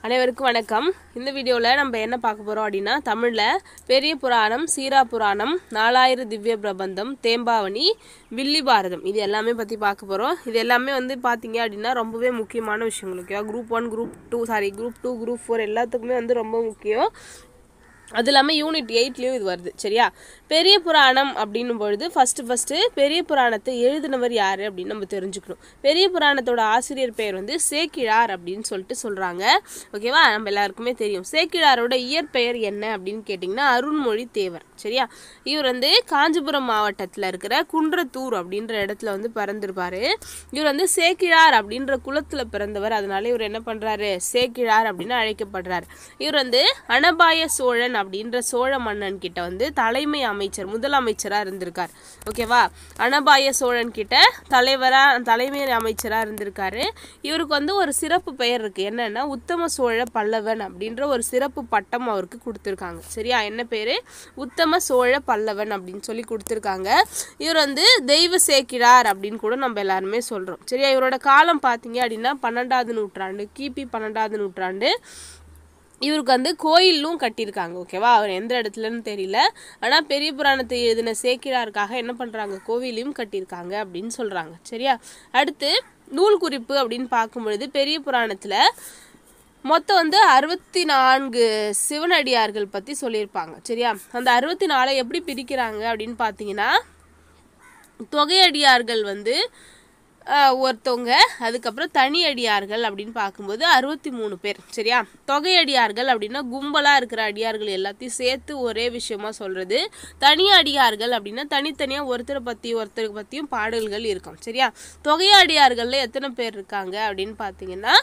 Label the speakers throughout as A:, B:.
A: அனைவருக்கும் வணக்கம் இந்த வீடியோவில் நம்ம என்ன பார்க்க போகிறோம் அப்படின்னா தமிழில் பெரிய புராணம் சீரா புராணம் நாலாயிர திவ்ய பிரபந்தம் தேம்பாவணி வில்லி பாரதம் இது எல்லாமே பற்றி பார்க்க போகிறோம் இது எல்லாமே வந்து பார்த்தீங்க அப்படின்னா ரொம்பவே முக்கியமான விஷயங்கள் ஓகேவா group one group two sorry group two group four எல்லாத்துக்குமே வந்து ரொம்ப முக்கியம் அது இல்லாமல் யூனிட் எயிட்லேயும் இது வருது சரியா பெரிய புராணம் அப்படின்னும் பொழுது ஃபஸ்ட்டு ஃபஸ்ட்டு பெரிய புராணத்தை எழுதினவர் யார் அப்படின்னு நம்ம தெரிஞ்சுக்கணும் பெரிய புராணத்தோட ஆசிரியர் பெயர் வந்து சேக்கிழார் அப்படின்னு சொல்லிட்டு சொல்கிறாங்க ஓகேவா நம்ம எல்லாருக்குமே தெரியும் சேக்கிழாரோட இயற்பெயர் என்ன அப்படின்னு கேட்டிங்கன்னா அருண்மொழி தேவர் சரியா இவர் வந்து காஞ்சிபுரம் மாவட்டத்தில் இருக்கிற குன்றத்தூர் அப்படின்ற இடத்துல வந்து பிறந்திருப்பாரு இவர் வந்து சேக்கிழார் அப்படின்ற குலத்தில் பிறந்தவர் அதனால இவர் என்ன பண்ணுறாரு சேக்கிழார் அப்படின்னு அழைக்கப்படுறார் இவர் வந்து அனபாய சோழன் அப்படின்ற சோழ மன்னன் கிட்ட வந்து தலைமை அமைச்சர் முதலமைச்சராக இருந்திருக்கார் ஓகேவா அனபாய சோழன் கிட்ட தலைவரா தலைமை அமைச்சராக இருந்திருக்காரு இவருக்கு வந்து ஒரு சிறப்பு பெயர் இருக்கு என்னன்னா உத்தம சோழ பல்லவன் அப்படின்ற ஒரு சிறப்பு பட்டம் அவருக்கு கொடுத்துருக்காங்க சரியா என்ன பேரு உத்தம சோழ பல்லவன் அப்படின்னு சொல்லி கொடுத்துருக்காங்க இவர் வந்து தெய்வ சேக்கிழார் அப்படின்னு கூட நம்ம எல்லாருமே சொல்றோம் சரியா இவரோட காலம் பார்த்தீங்க அப்படின்னா பன்னெண்டாவது நூற்றாண்டு கிபி பன்னெண்டாவது நூற்றாண்டு இவருக்கு வந்து கோயிலும் கட்டியிருக்காங்க ஓகேவா அவர் எந்த இடத்துலன்னு தெரியல ஆனால் பெரிய புராணத்தை எழுதின சேக்கிழாருக்காக என்ன பண்ணுறாங்க கோவிலையும் கட்டியிருக்காங்க அப்படின்னு சொல்கிறாங்க சரியா அடுத்து நூல் குறிப்பு அப்படின்னு பார்க்கும்பொழுது பெரிய புராணத்தில் மொத்தம் வந்து அறுபத்தி நான்கு சிவனடியார்கள் பற்றி சொல்லியிருப்பாங்க சரியா அந்த அறுபத்தி நாலை எப்படி பிரிக்கிறாங்க அப்படின்னு பார்த்தீங்கன்னா தொகையடியார்கள் வந்து ஆஹ், ஒருத்தவங்க அதுக்கப்புறம் தனி அடியார்கள் அப்படின்னு பார்க்கும்போது அறுபத்தி மூணு பேர் சரியா தொகை அடியார்கள் அப்படின்னா கும்பலாக இருக்கிற அடியார்கள் எல்லாத்தையும் சேர்த்து ஒரே விஷயமா சொல்றது தனி அடியார்கள் அப்படின்னா தனித்தனியாக ஒருத்தரை பற்றி ஒருத்தரை பற்றியும் பாடல்கள் இருக்கும் சரியா தொகை அடியார்களில் எத்தனை பேர் இருக்காங்க அப்படின்னு பார்த்தீங்கன்னா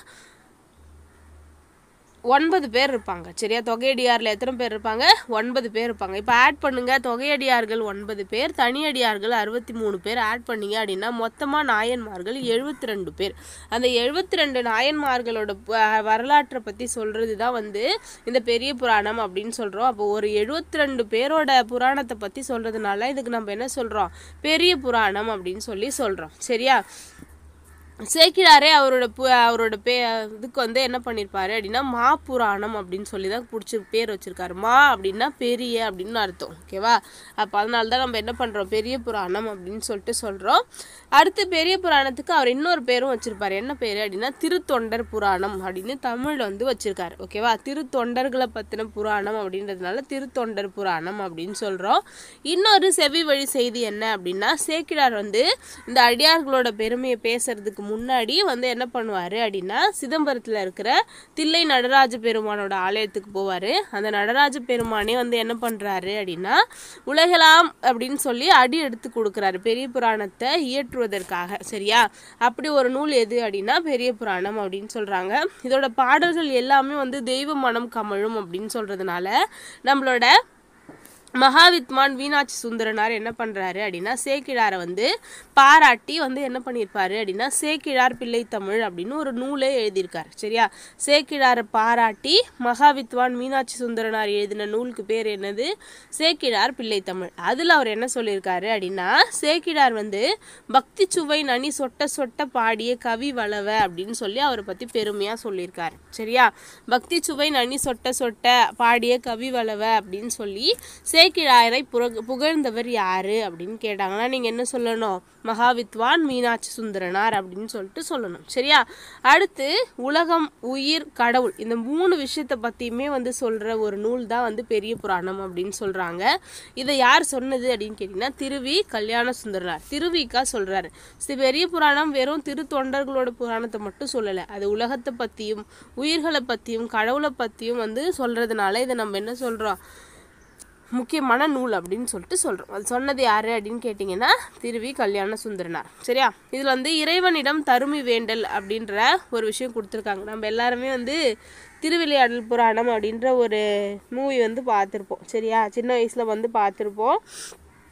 A: ஒன்பது பேர் இருப்பாங்க சரியா தொகையடியாரில் எத்தனை பேர் இருப்பாங்க ஒன்பது பேர் இருப்பாங்க இப்போ ஆட் பண்ணுங்க தொகையடியார்கள் ஒன்பது பேர் தனியடியார்கள் அறுபத்தி மூணு பேர் ஆட் பண்ணீங்க அப்படின்னா மொத்தமாக நாயன்மார்கள் எழுபத்தி ரெண்டு பேர் அந்த எழுபத்தி ரெண்டு நாயன்மார்களோட ப- வரலாற்றை பற்றி சொல்கிறது தான் வந்து இந்த பெரிய புராணம் அப்படின்னு சொல்கிறோம் அப்போ ஒரு எழுபத்தி ரெண்டு பேரோட புராணத்தை பற்றி சொல்கிறதுனால இதுக்கு நம்ம என்ன சொல்கிறோம் பெரிய புராணம் அப்படின்னு சொல்லி சொல்கிறோம் சரியா சேக்கிழாரே அவரோட பு அவரோட பே இதுக்கு வந்து என்ன பண்ணியிருப்பாரு அப்படின்னா மா புராணம் அப்படின்னு சொல்லி தான் பிடிச்சி பேர் வச்சிருக்காரு மா அப்படின்னா பெரிய அப்படின்னு அர்த்தம் ஓகேவா அப்போ அதனால தான் நம்ம என்ன பண்ணுறோம் பெரிய புராணம் அப்படின்னு சொல்லிட்டு சொல்கிறோம் அடுத்து பெரிய புராணத்துக்கு அவர் இன்னொரு பேரும் வச்சிருப்பாரு என்ன பேர் அப்படின்னா திருத்தொண்டர் புராணம் அப்படின்னு தமிழில் வந்து வச்சிருக்காரு ஓகேவா திருத்தொண்டர்களை பற்றின புராணம் அப்படின்றதுனால திருத்தொண்டர் புராணம் அப்படின்னு சொல்கிறோம் இன்னொரு செவி வழி செய்தி என்ன அப்படின்னா சேக்கிழார் வந்து இந்த அடியார்களோட பெருமையை பேசுறதுக்கு முன்னாடி வந்து என்ன பண்ணுவார் அப்படின்னா சிதம்பரத்தில் இருக்கிற தில்லை நடராஜ பெருமானோட ஆலயத்துக்கு போவார் அந்த நடராஜ பெருமானே வந்து என்ன பண்ணுறாரு அப்படின்னா உலகலாம் அப்படின்னு சொல்லி அடி எடுத்து கொடுக்குறாரு பெரிய புராணத்தை இயற்றுவதற்காக சரியா அப்படி ஒரு நூல் எது அப்படின்னா பெரிய புராணம் அப்படின்னு சொல்கிறாங்க இதோட பாடல்கள் எல்லாமே வந்து தெய்வ மனம் கமழும் அப்படின்னு சொல்கிறதுனால நம்மளோட மகாவித்வான் மீனாட்சி சுந்தரனார் என்ன பண்றாரு அப்படின்னா சேக்கிழாரை வந்து பாராட்டி வந்து என்ன பண்ணியிருப்பாரு அப்படின்னா சேக்கிழார் பிள்ளை தமிழ் அப்படின்னு ஒரு நூலே எழுதியிருக்காரு சரியா சேக்கிழாரை பாராட்டி மகாவித்வான் மீனாட்சி சுந்தரனார் எழுதின நூலுக்கு பேர் என்னது சேக்கிழார் பிள்ளை தமிழ் அதில் அவர் என்ன சொல்லியிருக்காரு அப்படின்னா சேக்கிழார் வந்து பக்தி சுவை நனி சொட்ட சொட்ட பாடிய கவி வளவ அப்படின்னு சொல்லி அவரை பற்றி பெருமையாக சொல்லியிருக்காரு சரியா பக்தி சுவை நனி சொட்ட சொட்ட பாடிய கவி வளவ அப்படின்னு சொல்லி சேக்கிழாரை புர- புகழ்ந்தவர் யாரு அப்படின்னு கேட்டாங்கன்னா நீங்க என்ன சொல்லணும் மகாவித்வான் மீனாட்சி சுந்தரனார் அப்படின்னு சொல்லிட்டு சொல்லணும் சரியா அடுத்து உலகம் உயிர் கடவுள் இந்த மூணு விஷயத்தை பத்தியுமே வந்து சொல்ற ஒரு நூல் தான் வந்து பெரிய புராணம் அப்படின்னு சொல்றாங்க இதை யார் சொன்னது அப்படின்னு கேட்டீங்கன்னா திருவி கல்யாண சுந்தரனார் திருவிக்கா சொல்றாரு சி- பெரிய புராணம் வெறும் திருத்தொண்டர்களோட புராணத்தை மட்டும் சொல்லலை அது உலகத்தை பத்தியும் உயிர்களை பத்தியும் கடவுளை பத்தியும் வந்து சொல்றதுனால இதை நம்ம என்ன சொல்றோம் முக்கியமான நூல் அப்படின்னு சொல்லிட்டு சொல்கிறோம் அது சொன்னது யார் அப்படின்னு கேட்டிங்கன்னா திருவி கல்யாண சுந்தரனார் சரியா இதில் வந்து இறைவனிடம் தருமி வேண்டல் அப்படின்ற ஒரு விஷயம் கொடுத்துருக்காங்க நம்ம எல்லாருமே வந்து திருவிளையாடல் புராணம் அப்படின்ற ஒரு மூவி வந்து பார்த்துருப்போம் சரியா சின்ன வயசில் வந்து பார்த்துருப்போம்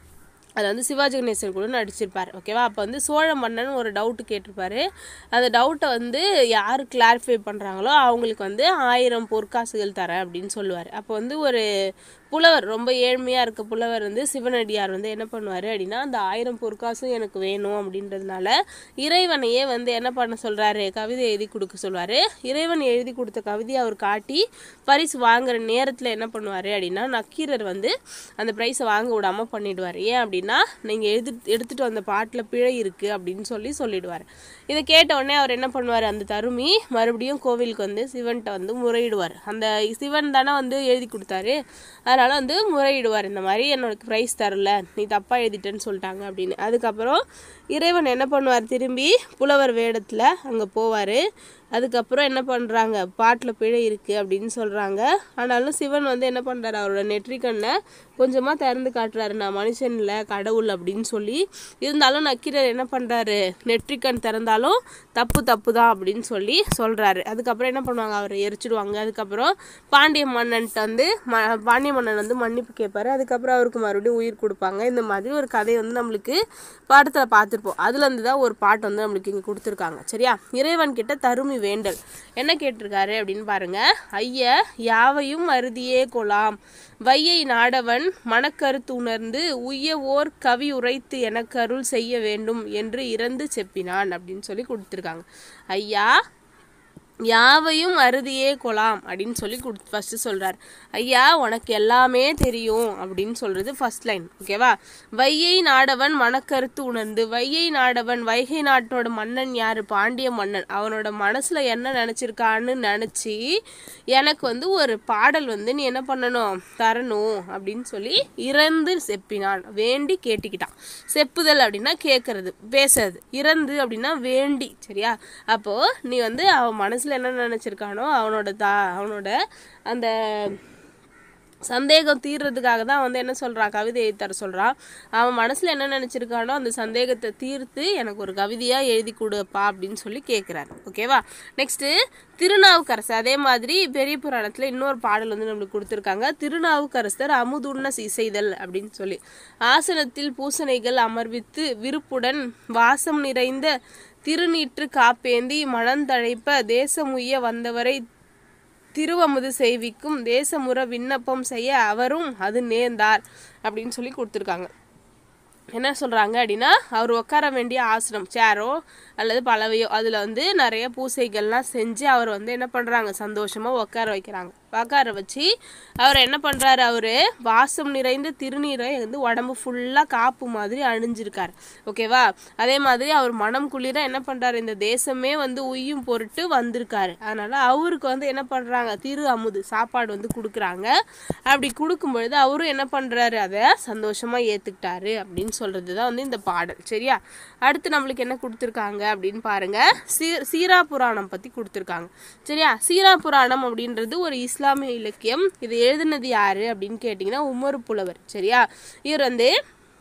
A: அதில் வந்து சிவாஜி கணேசன் கூட நடிச்சிருப்பார் ஓகேவா அப்போ வந்து சோழ மன்னன் ஒரு டவுட்டு கேட்டிருப்பாரு அந்த டவுட்டை வந்து யார் கிளாரிஃபை பண்ணுறாங்களோ அவங்களுக்கு வந்து ஆயிரம் பொற்காசுகள் தரேன் அப்படின்னு சொல்லுவார் அப்போ வந்து ஒரு புலவர் ரொம்ப ஏழ்மையாக இருக்க புலவர் வந்து சிவனடியார் வந்து என்ன பண்ணுவார் அப்படின்னா அந்த ஆயிரம் பொற்காசும் எனக்கு வேணும் அப்படின்றதுனால இறைவனையே வந்து என்ன பண்ண சொல்கிறாரு கவிதை எழுதி கொடுக்க சொல்வார் இறைவன் எழுதி கொடுத்த கவிதையை அவர் காட்டி பரிசு வாங்குற நேரத்தில் என்ன பண்ணுவார் அப்படின்னா நக்கீரர் வந்து அந்த ப்ரைஸை வாங்க விடாமல் பண்ணிடுவார் ஏன் அப்படின்னா நீங்கள் எழுதி எடுத்துகிட்டு வந்த பாட்டில் பிழை இருக்குது அப்படின்னு சொல்லி சொல்லிடுவார் இதை கேட்ட உடனே அவர் என்ன பண்ணுவார் அந்த தருமி மறுபடியும் கோவிலுக்கு வந்து சிவன்கிட்ட வந்து முறையிடுவார் அந்த சிவன் தானே வந்து எழுதி கொடுத்தாரு அதனால் வந்து முறையிடுவார் இந்த மாதிரி என்னோட ப்ரைஸ் தரல நீ தப்பாக எழுதிட்டேன்னு சொல்லிட்டாங்க அப்படின்னு அதுக்கப்புறம் இறைவன் என்ன பண்ணுவார் திரும்பி புலவர் வேடத்தில் அங்கே போவார் அதுக்கப்புறம் என்ன பண்ணுறாங்க பாட்டில் பிழை இருக்குது அப்படின்னு சொல்கிறாங்க ஆனாலும் சிவன் வந்து என்ன பண்ணுறாரு அவரோட நெற்றிக்கண்ணை கொஞ்சமாக திறந்து காட்டுறாரு நான் மனுஷன் இல்லை கடவுள் அப்படின்னு சொல்லி இருந்தாலும் நக்கீரர் என்ன பண்ணுறாரு நெற்றிக்கண் திறந்தாலும் தப்பு தப்பு தான் அப்படின்னு சொல்லி சொல்கிறாரு அதுக்கப்புறம் என்ன பண்ணுவாங்க அவரை எரிச்சிடுவாங்க அதுக்கப்புறம் பாண்டிய மன்னன்ட்ட வந்து ம பாண்டிய மன்னன் வந்து மன்னிப்பு கேட்பாரு அதுக்கப்புறம் அவருக்கு மறுபடியும் உயிர் கொடுப்பாங்க இந்த மாதிரி ஒரு கதை வந்து நம்மளுக்கு பாடத்தில் பார்த்துருப்போம் அதுலேருந்து தான் ஒரு பாட்டு வந்து நம்மளுக்கு இங்கே கொடுத்துருக்காங்க சரியா இறைவன் கிட்ட தருமி வேண்டல் என்ன கேட்டிருக்காரு அப்படின்னு பாருங்க ஐய யாவையும் அறுதியே கொலாம் வையை நாடவன் மனக்கருத்து உணர்ந்து உய்ய ஓர் கவி உரைத்து எனக்கு அருள் செய்ய வேண்டும் என்று இறந்து செப்பினான் அப்படின்னு சொல்லி கொடுத்துருக்காங்க ஐயா யாவையும் அறுதியே கொலாம் அப்படின்னு சொல்லி குடு ஃபஸ்ட்டு சொல்கிறார் ஐயா உனக்கு எல்லாமே தெரியும் அப்படின்னு சொல்கிறது ஃபர்ஸ்ட் லைன் ஓகேவா வையை நாடவன் மனக்கருத்து உணர்ந்து வையை நாடவன் வைகை நாட்டோட மன்னன் யார் பாண்டிய மன்னன் அவனோட மனசில் என்ன நினச்சிருக்கான்னு நினச்சி எனக்கு வந்து ஒரு பாடல் வந்து நீ என்ன பண்ணணும் தரணும் அப்படின்னு சொல்லி இறந்து செப்பினான் வேண்டி கேட்டுக்கிட்டான் செப்புதல் அப்படின்னா கேட்கறது பேசுறது இறந்து அப்படின்னா வேண்டி சரியா அப்போது நீ வந்து அவன் மனசில் என்ன நினச்சிருக்கானோ அவனோட தா அவனோட அந்த சந்தேகம் தீர்றதுக்காக தான் வந்து என்ன சொல்கிறான் கவிதை எழுதி தர சொல்கிறான் அவன் மனசில் என்ன நினச்சிருக்கானோ அந்த சந்தேகத்தை தீர்த்து எனக்கு ஒரு கவிதையாக எழுதி கொடுப்பா அப்படின்னு சொல்லி கேட்குறாரு ஓகேவா நெக்ஸ்ட்டு திருநாவுக்கரசர் அதே மாதிரி பெரிய புராணத்தில் இன்னொரு பாடல் வந்து நம்மளுக்கு கொடுத்துருக்காங்க திருநாவுக்கரசர் அமுதுண்ண இசைதல் அப்படின்னு சொல்லி ஆசனத்தில் பூசணைகள் அமர்வித்து விருப்புடன் வாசம் நிறைந்த திருநீற்று காப்பேந்தி மனந்தழைப்ப தேசமுய்ய வந்தவரை திருவமுது செய்விக்கும் தேசமுற விண்ணப்பம் செய்ய அவரும் அது நேர்ந்தார் அப்படின்னு சொல்லி கொடுத்துருக்காங்க என்ன சொல்கிறாங்க அப்படின்னா அவர் உட்கார வேண்டிய ஆசனம் சேரோ அல்லது பலவையோ அதில் வந்து நிறைய பூசைகள்லாம் செஞ்சு அவர் வந்து என்ன பண்ணுறாங்க சந்தோஷமாக உட்கார வைக்கிறாங்க உட்கார வச்சு அவர் என்ன பண்ணுறாரு அவர் வாசம் நிறைந்த திருநீரை வந்து உடம்பு ஃபுல்லாக காப்பு மாதிரி அணிஞ்சிருக்கார் ஓகேவா அதே மாதிரி அவர் மனம் குளிர என்ன பண்ணுறாரு இந்த தேசமே வந்து உய்யும் பொருட்டு வந்திருக்காரு அதனால் அவருக்கு வந்து என்ன பண்ணுறாங்க திரு அமுது சாப்பாடு வந்து கொடுக்குறாங்க அப்படி கொடுக்கும் பொழுது அவரும் என்ன பண்ணுறாரு அதை சந்தோஷமாக ஏற்றுக்கிட்டாரு அப்படின்னு சொல்கிறது தான் வந்து இந்த பாடல் சரியா அடுத்து நம்மளுக்கு என்ன கொடுத்துருக்காங்க அப்படின்னு பாருங்க சீ சீரா புராணம் பற்றி கொடுத்துருக்காங்க சரியா சீரா புராணம் அப்படின்றது ஒரு இஸ்லாமிய இலக்கியம் இது எழுதுனது யாரு அப்படின்னு கேட்டிங்கன்னா உமர் புலவர் சரியா இவர் வந்து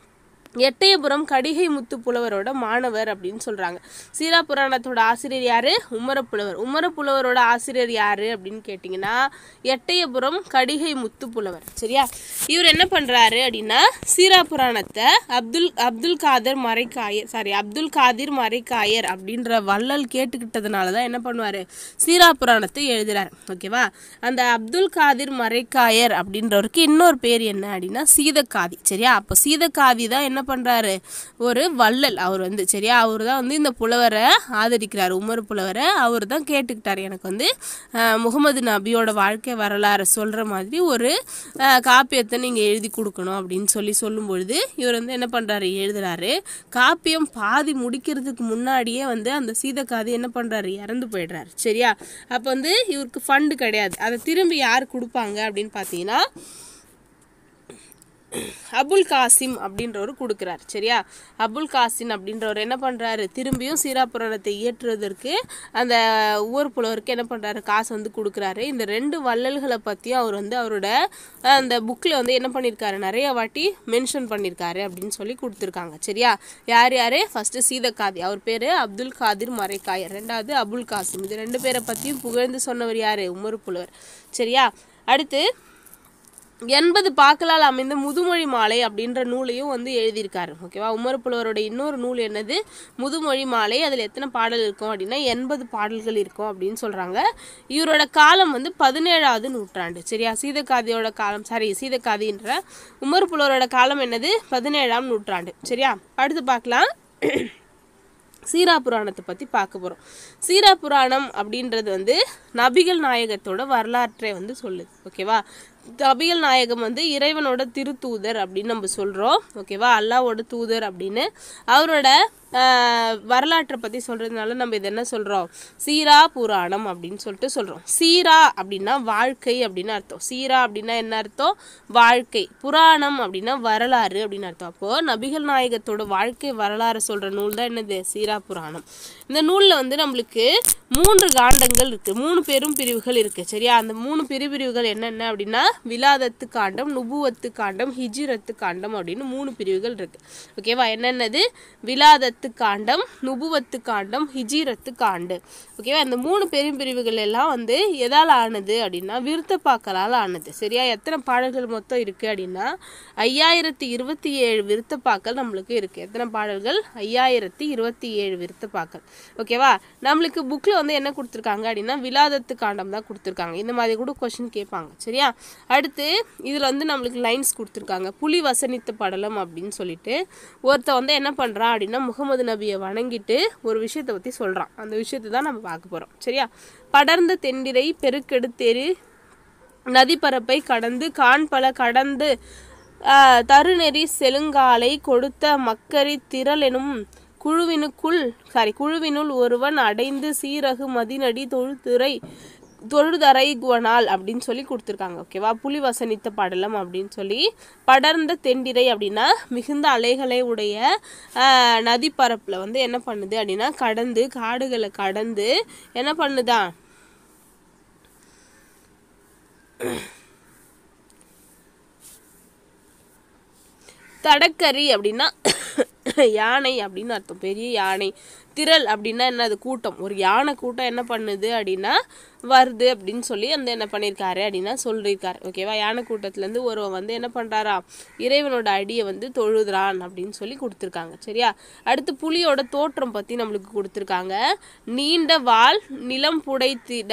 A: எட்டயபுரம் கடிகை முத்து புலவரோட மாணவர் அப்படின்னு சொல்றாங்க சீரா புராணத்தோட ஆசிரியர் யாரு உமரப்புலவர் உமரப்புலவரோட ஆசிரியர் யாரு அப்படின்னு கேட்டிங்கன்னா எட்டயபுரம் கடிகை முத்து புலவர் சரியா இவர் என்ன பண்றாரு அப்படின்னா சீரா புராணத்தை அப்துல் அப்துல் காதர் மறைக்காயர் சாரி அப்துல் காதிர் மறைக்காயர் அப்படின்ற வள்ளல் கேட்டுக்கிட்டதுனால தான் என்ன பண்ணுவாரு சீரா புராணத்தை எழுதுறாரு ஓகேவா அந்த அப்துல் காதிர் மறைக்காயர் அப்படின்றவருக்கு இன்னொரு பேர் என்ன அப்படின்னா சீதக்காதி சரியா அப்போ சீதக்காதி தான் என்ன பண்றாரு ஒரு வள்ளல் அவர் வந்து சரியா அவர் தான் வந்து இந்த புலவரை ஆதரிக்கிறார் உமர் புலவரை அவர் தான் கேட்டுக்கிட்டார் எனக்கு வந்து அஹ், முகமது நபியோட வாழ்க்கை வரலாறு சொல்ற மாதிரி ஒரு அஹ், காப்பியத்தை நீங்க எழுதி கொடுக்கணும் அப்படின்னு சொல்லி சொல்லும் பொழுது இவர் வந்து என்ன பண்றாரு எழுதுறாரு காப்பியம் பாதி முடிக்கிறதுக்கு முன்னாடியே வந்து அந்த சீதக்காதி என்ன பண்றாரு இறந்து போயிடுறாரு சரியா அப்போ வந்து இவருக்கு ஃபண்டு கிடையாது அதை திரும்பி யார் கொடுப்பாங்க அப்படின்னு பார்த்தீங்கன்னா அபுல் காசிம் அப்படின்றவர் கொடுக்குறார் சரியா அபுல் காசிம் அப்படின்றவர் என்ன பண்ணுறாரு திரும்பியும் சீரா புராணத்தை இயற்றுவதற்கு அந்த ஊர் புலவருக்கு என்ன பண்ணுறாரு காசு வந்து கொடுக்குறாரு இந்த ரெண்டு வள்ளல்களை பற்றியும் அவர் வந்து அவரோட அஹ், அந்த புக்கில் வந்து என்ன பண்ணியிருக்காரு நிறைய வாட்டி மென்ஷன் பண்ணியிருக்காரு அப்படின்னு சொல்லி கொடுத்துருக்காங்க சரியா யார் யார் ஃபஸ்ட்டு சீதக்காதி அவர் பேர் அப்துல் காதிர் மறைக்காயர் ரெண்டாவது அபுல் காசிம் இது ரெண்டு பேரை பற்றியும் புகழ்ந்து சொன்னவர் யார் உமர் புலவர் சரியா அடுத்து எண்பது பாக்களால் அமைந்த முதுமொழி மாலை அப்படின்ற நூலையும் வந்து எழுதியிருக்காரு ஓகேவா உமர் புலவரோட இன்னொரு நூல் என்னது முதுமொழி மாலை அதில் எத்தனை பாடல் இருக்கும் அப்படின்னா எண்பது பாடல்கள் இருக்கும் அப்படின்னு சொல்கிறாங்க இவரோட காலம் வந்து பதினேழாவது நூற்றாண்டு சரியா சீதக்காதியோட காலம் சாரி சீதக்காதின்ற உமர் புலவரோட காலம் என்னது பதினேழாம் நூற்றாண்டு சரியா அடுத்து பார்க்கலாம் சீரா புராணத்தை பற்றி பார்க்க போகிறோம் சீரா புராணம் அப்படின்றது வந்து நபிகள் நாயகத்தோட வரலாற்றை வந்து சொல்லுது ஓகேவா நபிகள் நாயகம் வந்து இறைவனோட திருத்தூதர் அப்படின்னு நம்ம சொல்கிறோம் ஓகேவா அல்லாவோட தூதர் அப்படின்னு அவரோட ஆஹ், வரலாற்றை பற்றி சொல்கிறதுனால நம்ம இது என்ன சொல்கிறோம் சீரா புராணம் அப்படின்னு சொல்லிட்டு சொல்கிறோம் சீரா அப்படின்னா வாழ்க்கை அப்படின்னு அர்த்தம் சீரா அப்படின்னா என்ன அர்த்தம் வாழ்க்கை புராணம் அப்படின்னா வரலாறு அப்படின்னு அர்த்தம் அப்போது நபிகள் நாயகத்தோட வாழ்க்கை வரலாறு சொல்கிற நூல் தான் என்னது சீரா புராணம் இந்த நூலில் வந்து நம்மளுக்கு மூன்று காண்டங்கள் இருக்குது மூணு பெரும் பிரிவுகள் இருக்குது சரியா அந்த மூணு பிரிவுகள் என்னென்ன அப்படின்னா விலாதத்து காண்டம் நுபுவத்து காண்டம் ஹிஜிரத்து காண்டம் அப்படின்னு மூணு பிரிவுகள் இருக்குது ஓகேவா என்னென்னது விலாதத்து காண்டம் நுபுவத்து காண்டம் ஹிஜிரத்து காண்டு ஓகேவா இந்த மூணு பெரும் பிரிவுகள் எல்லாம் வந்து எதால் ஆனது அப்படின்னா விருத்தப்பாக்களால் ஆனது சரியா எத்தனை பாடல்கள் மொத்தம் இருக்குது அப்படின்னா ஐயாயிரத்தி இருபத்தி ஏழு விருத்தப்பாக்கள் நம்மளுக்கு இருக்குது எத்தனை பாடல்கள் ஐயாயிரத்தி இருபத்தி ஏழு விருத்தப்பாக்கள் ஓகேவா நம்மளுக்கு புக்கில் வந்து என்ன கொடுத்துருக்காங்க அப்படின்னா விலாதத்து காண்டம் தான் கொடுத்துருக்காங்க இந்த மாதிரி கூட கொஷின் கேட்பாங்க சரியா அடுத்து இதில் வந்து நம்மளுக்கு லைன்ஸ் கொடுத்துருக்காங்க புலி வசனித்த படலம் அப்படின்னு சொல்லிட்டு ஒருத்தன் வந்து என்ன பண்ணுறான் அப்படின்னா முகமது நபியை வணங்கிட்டு ஒரு விஷயத்தை பற்றி சொல்கிறான் அந்த விஷயத்தை தான் நம்ம பார்க்க போகிறோம் சரியா படர்ந்த தெண்டிரை பெருக்கெடுத்தெரு நதிப்பரப்பை கடந்து காண்பல கடந்து ஆஹ், தருநெறி செலுங்காலை கொடுத்த மக்கரி திரள் எனும் குழுவினுக்குள் சாரி குழுவினுள் ஒருவன் அடைந்து சீரகு மதிநடி தொழுதுரை தொழுதரை குவனால் அப்படின்னு சொல்லி கொடுத்துருக்காங்க ஓகேவா புலி வசனித்த படலம் அப்படின்னு சொல்லி படர்ந்த தெண்டிரை அப்படின்னா மிகுந்த அலைகளை உடைய ஆஹ், நதிப்பரப்புல வந்து என்ன பண்ணுது அப்படின்னா கடந்து காடுகளை கடந்து என்ன பண்ணுதான் தடக்கரி அப்படின்னா யானை அப்படின்னு அர்த்தம் பெரிய யானை திரள் அப்படின்னா என்ன அது கூட்டம் ஒரு யானை கூட்டம் என்ன பண்ணுது அப்படின்னா வருது அப்படின்னு சொல்லி அந்த என்ன பண்ணியிருக்காரு அப்படின்னா சொல்லியிருக்காரு ஓகேவா யானை கூட்டத்துலேருந்து ஒருவன் வந்து என்ன பண்ணுறாரா இறைவனோட அடியை வந்து தொழுதுறான் அப்படின்னு சொல்லி கொடுத்துருக்காங்க சரியா அடுத்து புலியோட தோற்றம் பற்றி நம்மளுக்கு கொடுத்துருக்காங்க நீண்ட வால் நிலம் புடைத்திட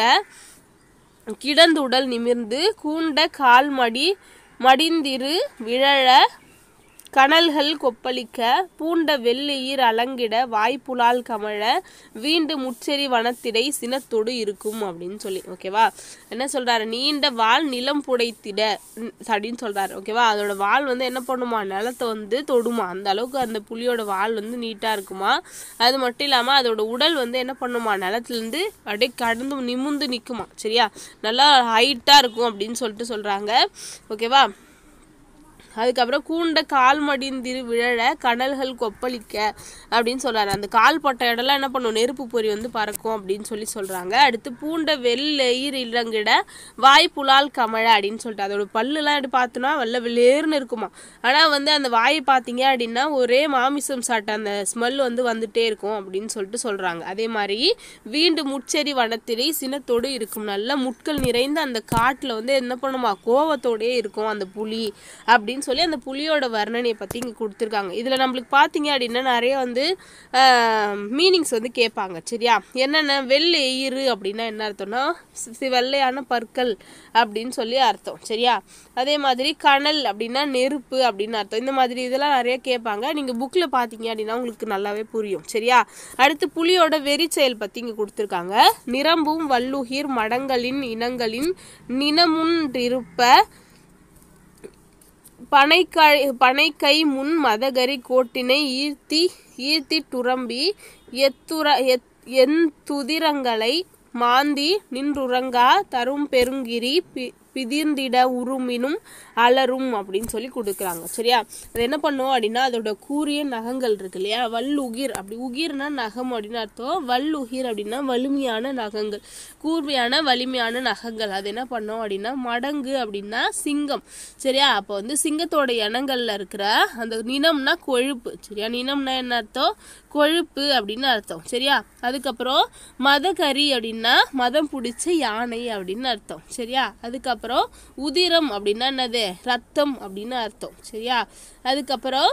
A: கிடந்துடல் நிமிர்ந்து கூண்ட கால்மடி மடிந்திரு விழழ கனல்கள் கொப்பளிக்க பூண்ட வெள்ளியிர் அலங்கிட வாய்ப்புலால் கமழ வீண்டு முச்செறி வனத்திடை சினத்தோடு இருக்கும் அப்படின்னு சொல்லி ஓகேவா என்ன சொல்றாரு நீண்ட வால் நிலம் புடைத்திட ம், அப்படின்னு சொல்றாரு ஓகேவா அதோட வால் வந்து என்ன பண்ணுமா நிலத்தை வந்து தொடுமா அந்த அளவுக்கு அந்த புலியோட வால் வந்து நீட்டா இருக்குமா அது மட்டும் இல்லாம அதோட உடல் வந்து என்ன பண்ணுமா நிலத்துல இருந்து அப்படியே கடந்து நிமிந்து நிக்குமா சரியா நல்லா ஹைட்டா இருக்கும் அப்படின்னு சொல்லிட்டு சொல்றாங்க ஓகேவா அதுக்கப்புறம் கூண்ட கால் மடிந்திரு விழற கடல்கள் கொப்பளிக்க அப்படின்னு சொல்றாரு அந்த கால் பட்ட இடம்லாம் என்ன பண்ணும் நெருப்பு பொறி வந்து பறக்கும் அப்படின்னு சொல்லி சொல்றாங்க அடுத்து பூண்ட வெள்ளெயிர் இளங்கிட வாய் புலால் கமழ அப்படின்னு சொல்லிட்டு அதோட பல்லுலாம் எப்படி பார்த்தோன்னா வெள்ளை வெளியேறுன்னு இருக்குமா ஆனா வந்து அந்த வாயை பார்த்தீங்க அப்படின்னா ஒரே மாமிசம் சாட்ட அந்த ஸ்மெல் வந்து வந்துட்டே இருக்கும் அப்படின்னு சொல்லிட்டு சொல்றாங்க அதே மாதிரி வீண்டு முச்செரி வனத்திலே சினத்தோடு இருக்கும் நல்ல முட்கள் நிறைந்த அந்த காட்டுல வந்து என்ன பண்ணுமா கோவத்தோடயே இருக்கும் அந்த புலி அப்படின்னு சொல்லி அந்த புலியோட வர்ணனையை பத்தி இங்க கொடுத்துருக்காங்க இதுல நம்மளுக்கு பாத்தீங்க அப்படின்னா நிறைய வந்து மீனிங்ஸ் வந்து கேட்பாங்க சரியா என்னென்ன வெள்ளை எயிறு அப்படின்னா என்ன அர்த்தம்னா சி- வெள்ளையான பற்கள் அப்படின்னு சொல்லி அர்த்தம் சரியா அதே மாதிரி கனல் அப்படின்னா நெருப்பு அப்படின்னு அர்த்தம் இந்த மாதிரி இதெல்லாம் நிறைய கேட்பாங்க நீங்க புக்ல பாத்தீங்க அப்படின்னா உங்களுக்கு நல்லாவே புரியும் சரியா அடுத்து புலியோட வெறி செயல் பத்தி இங்க கொடுத்துருக்காங்க நிரம்பும் வல்லுகிர் மடங்களின் இனங்களின் நினமுன்றிருப்ப பனைக்கை பனைக்கை முன் மதகரி கோட்டினை ஈர்த்தி ஈர்த்தி துரம்பி எத்துர எத் எந்துதிரங்களை மாந்தி நின்றுறங்கா தரும் பெருங்கிரி பி பிதிர்ந்திட உருமினும் அலரும் அப்படின்னு சொல்லி கொடுக்குறாங்க சரியா அது என்ன பண்ணும் அப்படின்னா அதோட கூரிய நகங்கள் இருக்கு இல்லையா வல்லுகிர் அப்படி உகிர்னா நகம் அப்படின்னு அர்த்தம் வல்லுகிர் அப்படின்னா வலிமையான நகங்கள் கூர்மையான வலிமையான நகங்கள் அது என்ன பண்ணும் அப்படின்னா மடங்கு அப்படின்னா சிங்கம் சரியா அப்போ வந்து சிங்கத்தோட இனங்கள்ல இருக்கிற அந்த நினம்னா கொழுப்பு சரியா நினம்னா என்ன அர்த்தம் கொழுப்பு அப்படின்னு அர்த்தம் சரியா அதுக்கப்புறம் மதகரி அப்படின்னா மதம் பிடிச்ச யானை அப்படின்னு அர்த்தம் சரியா அதுக்கப்புறம் அதுக்கப்புறம் உதிரம் அப்படின்னா என்னது ரத்தம் அப்படின்னு அர்த்தம் சரியா அதுக்கப்புறம்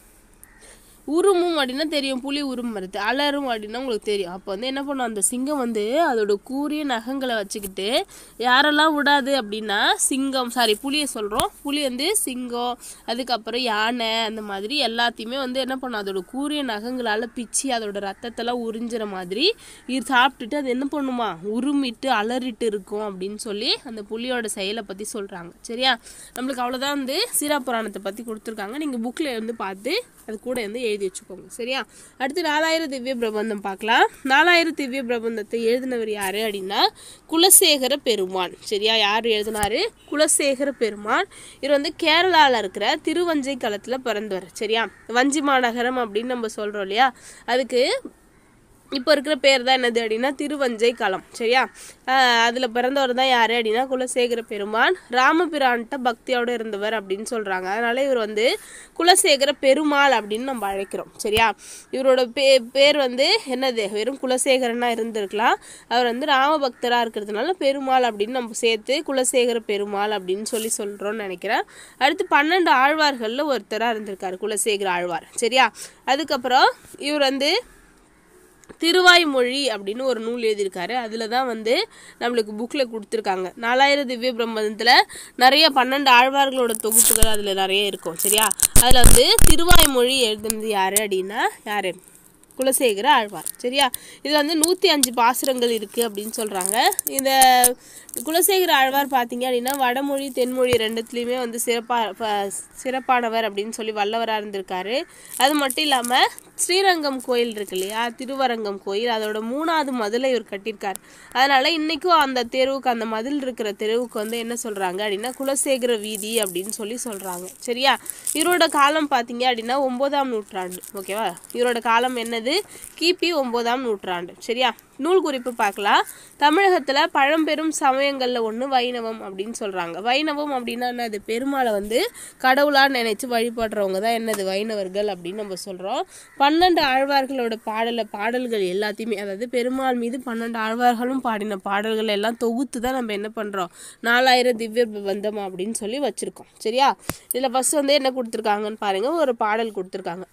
A: உருமும் அப்படின்னா தெரியும் புலி உரும் வருது அலரும் அப்படின்னா உங்களுக்கு தெரியும் அப்போ வந்து என்ன பண்ணும் அந்த சிங்கம் வந்து அதோட கூரிய நகங்களை வச்சுக்கிட்டு யாரெல்லாம் விடாது அப்படின்னா சிங்கம் சாரி புலியை சொல்கிறோம் புலி வந்து சிங்கம் அதுக்கப்புறம் யானை அந்த மாதிரி எல்லாத்தையுமே வந்து என்ன பண்ணும் அதோட கூரிய நகங்களால் பிச்சு அதோட ரத்தத்தெல்லாம் உறிஞ்சிற மாதிரி இது சாப்பிட்டுட்டு அது என்ன பண்ணுமா உருமிட்டு அலறிட்டு இருக்கும் அப்படின்னு சொல்லி அந்த புலியோட செயலை பற்றி சொல்கிறாங்க சரியா நம்மளுக்கு அவ்வளோதான் வந்து சீராபுராணத்தை பற்றி கொடுத்துருக்காங்க நீங்கள் புக்கில் வந்து பார்த்து அது கூட வந்து எழுதி வச்சுக்கோங்க சரியா அடுத்து நாலாயிரம் திவ்ய பிரபந்தம் பார்க்கலாம் நாலாயிரம் திவ்ய பிரபந்தத்தை எழுதினவர் யாரு அப்படின்னா குலசேகர பெருமான் சரியா யார் எழுதினாரு குலசேகர பெருமான் இவர் வந்து கேரளாவில் இருக்கிற திருவஞ்சை களத்தில் பிறந்தவர் சரியா வஞ்சி மாநகரம் அப்படின்னு நம்ம சொல்கிறோம் இல்லையா அதுக்கு இப்போ இருக்கிற பேர் தான் என்னது அப்படின்னா திருவஞ்சை களம் சரியா அதில் பிறந்தவர் தான் யார் அப்படின்னா குலசேகர பெருமான் ராமபிரான்ட்ட பக்தியோடு இருந்தவர் அப்படின்னு சொல்கிறாங்க அதனால இவர் வந்து குலசேகர பெருமாள் அப்படின்னு நம்ம அழைக்கிறோம் சரியா இவரோட பே பேர் வந்து என்னது வெறும் குலசேகரனா இருந்திருக்கலாம் அவர் வந்து ராமபக்தராக இருக்கிறதுனால பெருமாள் அப்படின்னு நம்ம சேர்த்து குலசேகர பெருமாள் அப்படின்னு சொல்லி சொல்கிறோம்னு நினைக்கிறேன் அடுத்து பன்னெண்டு ஆழ்வார்களில் ஒருத்தராக இருந்திருக்காரு குலசேகர ஆழ்வார் சரியா அதுக்கப்புறம் இவர் வந்து திருவாய்மொழி அப்படின்னு ஒரு நூல் எழுதியிருக்காரு அதில் தான் வந்து நம்மளுக்கு புக்கில் கொடுத்துருக்காங்க நாலாயிரம் திவ்ய பிரபந்தத்தில் நிறைய பன்னெண்டு ஆழ்வார்களோட தொகுப்புகள் அதில் நிறைய இருக்கும் சரியா அதில் வந்து திருவாய்மொழி எழுதுனது யார் அப்படின்னா யார் குலசேகர ஆழ்வார் சரியா இதில் வந்து நூற்றி அஞ்சு பாசுரங்கள் இருக்குது அப்படின்னு சொல்கிறாங்க இந்த குலசேகர ஆழ்வார் பார்த்தீங்க அப்படின்னா வடமொழி தென்மொழி ரெண்டுத்துலேயுமே வந்து சிறப்பாக சிறப்பானவர் அப்படின்னு சொல்லி வல்லவராக இருந்திருக்காரு அது மட்டும் இல்லாமல் ஸ்ரீரங்கம் கோயில் இருக்கு இல்லையா திருவரங்கம் கோயில் அதோட மூணாவது மதிலை இவர் கட்டியிருக்கார் அதனால இன்னைக்கும் அந்த தெருவுக்கு அந்த மதில் இருக்கிற தெருவுக்கு வந்து என்ன சொல்றாங்க அப்படின்னா குலசேகர வீதி அப்படின்னு சொல்லி சொல்றாங்க சரியா இவரோட காலம் பார்த்தீங்க அப்படின்னா ஒன்பதாம் நூற்றாண்டு ஓகேவா இவரோட காலம் என்னது கிபி ஒன்பதாம் நூற்றாண்டு சரியா நூல் குறிப்பு பார்க்கலாம் தமிழகத்தில் பழம்பெரும் சமயங்களில் ஒன்று வைணவம் அப்படின்னு சொல்கிறாங்க வைணவம் அப்படின்னா என்னது பெருமாளை வந்து கடவுளாக நினைச்சு வழிபடுறவங்க தான் என்னது வைணவர்கள் அப்படின்னு நம்ம சொல்கிறோம் பன்னெண்டு ஆழ்வார்களோட பாடல பாடல்கள் எல்லாத்தையுமே அதாவது பெருமாள் மீது பன்னெண்டு ஆழ்வார்களும் பாடின பாடல்கள் எல்லாம் தொகுத்து தான் நம்ம என்ன பண்ணுறோம் நாலாயிரம் திவ்ய பந்தம் அப்படின்னு சொல்லி வச்சுருக்கோம் சரியா இதில் ஃபஸ்ட் வந்து என்ன கொடுத்துருக்காங்கன்னு பாருங்கள் ஒரு பாடல் கொடுத்துருக்காங்க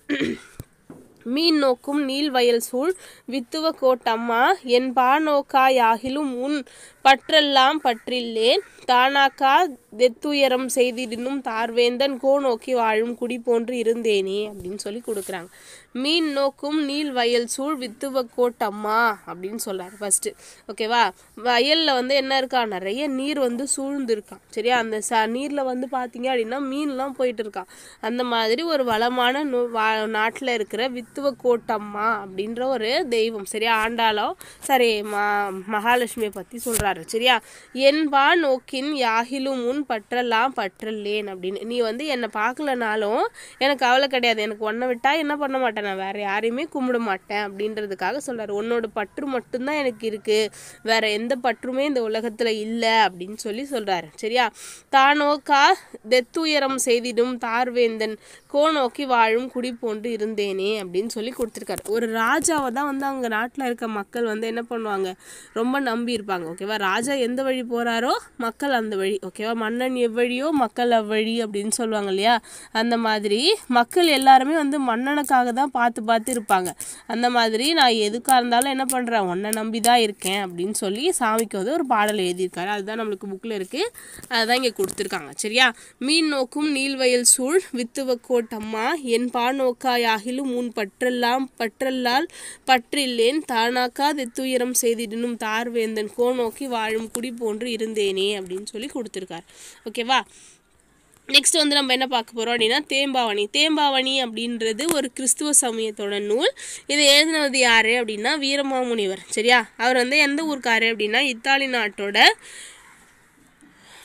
A: மீன் நோக்கும் நீள்வயல் சூழ் வித்துவ கோட்டம்மா என் பாநோக்காயாகிலும் உன் பற்றெல்லாம் பற்றில்லேன் தானாக்கா தெத்துயரம் செய்திடினும் தார்வேந்தன் கோ நோக்கி வாழும் குடி போன்று இருந்தேனே அப்படின்னு சொல்லி கொடுக்குறாங்க மீன் நோக்கும் நீள் வயல் சூழ் வித்துவ கோட்டம்மா அப்படின்னு சொல்றாரு ஃபர்ஸ்ட் ஓகேவா வயல்ல வந்து என்ன இருக்கா நிறைய நீர் வந்து சூழ்ந்து இருக்கான் சரியா அந்த ச நீர்ல வந்து பாத்தீங்க அப்படின்னா மீன்லாம் போயிட்டு இருக்கான் அந்த மாதிரி ஒரு வளமான நு- வா- நாட்டுல இருக்கிற வித்துவ கோட்டம்மா அப்படின்ற ஒரு தெய்வம் சரியா ஆண்டாளம் சரி மா மகாலட்சுமியை பத்தி சொல்றாரு சரியா என்பா நோக்கின் யாகிலும் உன் பற்றலாம் பற்றல்லேன் அப்படின்னு நீ வந்து என்னை பார்க்கலனாலும் எனக்கு கவலை கிடையாது எனக்கு ஒன்றை விட்டா என்ன பண்ண மாட்டேன் நான் வேற யாரையுமே கும்பிட மாட்டேன் அப்படின்றதுக்காக சொல்றாரு உன்னோட பற்று மட்டும்தான் எனக்கு இருக்கு வேற எந்த பற்றுமே இந்த உலகத்துல இல்லை அப்படின்னு சொல்லி சொல்றாரு சரியா தானோக்கா தெத்துயரம் செய்திடும் தார்வேந்தன் கோ நோக்கி வாழும் குடி போன்று இருந்தேனே அப்படின்னு சொல்லி கொடுத்துருக்காரு ஒரு ராஜாவை தான் வந்து அவங்க நாட்டில் இருக்க மக்கள் வந்து என்ன பண்ணுவாங்க ரொம்ப நம்பி இருப்பாங்க ஓகேவா ராஜா எந்த வழி போறாரோ மக்கள் அந்த வழி ஓகேவா மன்னன் எவ்வழியோ மக்கள் அவ்வழி அப்படின்னு சொல்லுவாங்க இல்லையா அந்த மாதிரி மக்கள் எல்லாருமே வந்து மன்னனுக்காக தான் பார்த்து பார்த்து இருப்பாங்க அந்த மாதிரி நான் எதுக்காக இருந்தாலும் என்ன பண்ணுறேன் உன்னை நம்பி தான் இருக்கேன் அப்படின்னு சொல்லி சாமிக்கு வந்து ஒரு பாடல் எழுதியிருக்காரு அதுதான் நம்மளுக்கு புக்கில் இருக்குது அதுதான் இங்கே கொடுத்துருக்காங்க சரியா மீன் நோக்கும் நீள்வயல் சூழ் வித்துவ கோட்டம்மா என் பாநோக்காயாகிலும் உன் பற்றெல்லாம் பற்றல்லால் பற்றில்லேன் தானாக்கா தெத்துயரம் செய்திடனும் தார்வேந்தன் கோ நோக்கி வாழும் குடி போன்று இருந்தேனே அப்படின்னு சொல்லி கொடுத்துருக்காரு ஓகேவா நெக்ஸ்ட் வந்து நம்ம என்ன பார்க்க போறோம் அப்படின்னா தேம்பாவணி தேம்பாவணி அப்படின்றது ஒரு கிறிஸ்துவ சமயத்தோட நூல் இதை எழுதினது யாரு அப்படின்னா வீரமாமுனிவர் சரியா அவர் வந்து எந்த ஊர்க்காரு அப்படின்னா இத்தாலி நாட்டோட